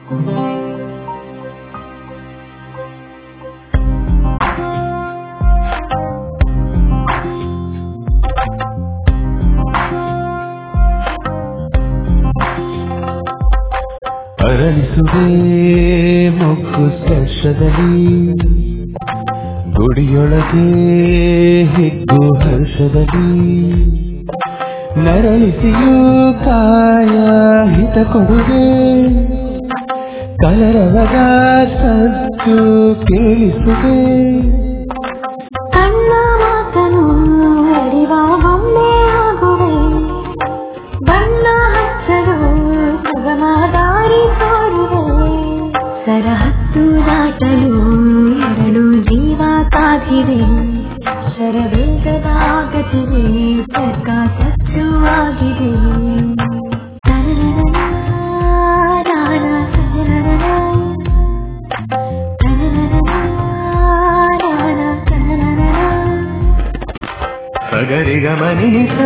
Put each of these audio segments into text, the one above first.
ಅರಳಿಸುವೆ ಮೊಗ್ಗು ಸ್ಪರ್ಶದಲ್ಲಿ ಗುಡಿಯೊಳಗೆ ಹಿಗ್ಗು ಹರ್ಷದಲ್ಲಿ ನರಳಿಸಿಯೂ ಕಾಯ ಹಿತ ಕೊಡುವೆ ಕಲರವದ ಸದ್ದು ಕೇಳಿಸುವೆ ಕಣ್ಣ ಮಾತನು ಅರಿವ ಒಮ್ಮೆ ಆಗುವೆ ಬಣ್ಣ ಹಚ್ಚಲು ಸುಗಮ ದಾರಿ ತೋರುವೆ ಸರಹದ್ದು ದಾಟಲು ಎರಡು ಜೀವ ಕಾದಿವೆ ಶರವೇಗದ ಗತಿವೆ ತರ್ಕ ಸತ್ಯವಾಗಿದೆ ಸಗರಿಗ ಮನಿಸ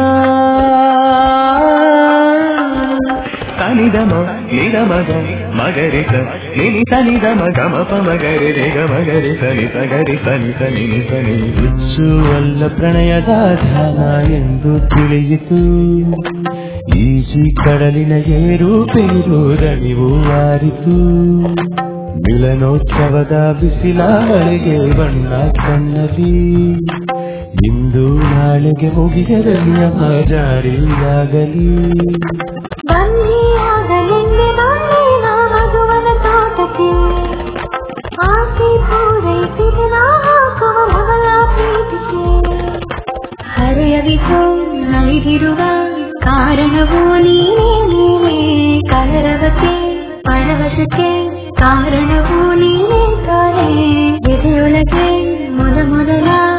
ತನಿದಮ ನಿಗಮದ ಮಗರಿಸ ನಿನಿ ತನಿದಮ ಗಮಪ ಮಗರಿ ರೇಗ ಮಗರಿ ಸನಿ ಸಗರಿ ಸನಿ ಸನಿ ಸನಿ ಹುಚ್ಚುವಲ್ಲ ಪ್ರಣಯದ ಧ್ಯಾನ ಎಂದು ತಿಳಿಯಿತು ಈಜಿ ಕಡಲಿನ ಏರು ಪೇರು ದಣಿವು ಆರಿತು ಮಿಲನೋತ್ಸವದ ಬಿಸಿಲ ಮಳೆಗೆ ಬಣ್ಣ ಕಣ್ಣಲಿ ಇಂದು ನಾಳೆಗೆ ಮುಗಿಯದಲ್ಲಿ ಅಮ್ಮ ಜಾರಿಯಾಗಲಿ ಬಂದಿಯಾಗಲೆಂದೆ ಬಂದೆ ಮಗುವನ ತೋಟಕ್ಕೆ ಆಸೆ ಪೂರೈಸಿದ ನಾ ಹಾಕುವ ಮಗಳ ಪ್ರೀತಿಗೆ ಹರೆಯವಿತು ನಲಿದಿರುವ ಕಾರಣವೂ ನೀನೇ ನೀನೇ ಕಲರವಕ್ಕೆ ಪರವಶಕ್ಕೆ ಕಾರಣವೂ ನೀನೇ ತಾನೇ ಎದೆಯೊಳಗೆ ಮೊದ ಮೊದಲ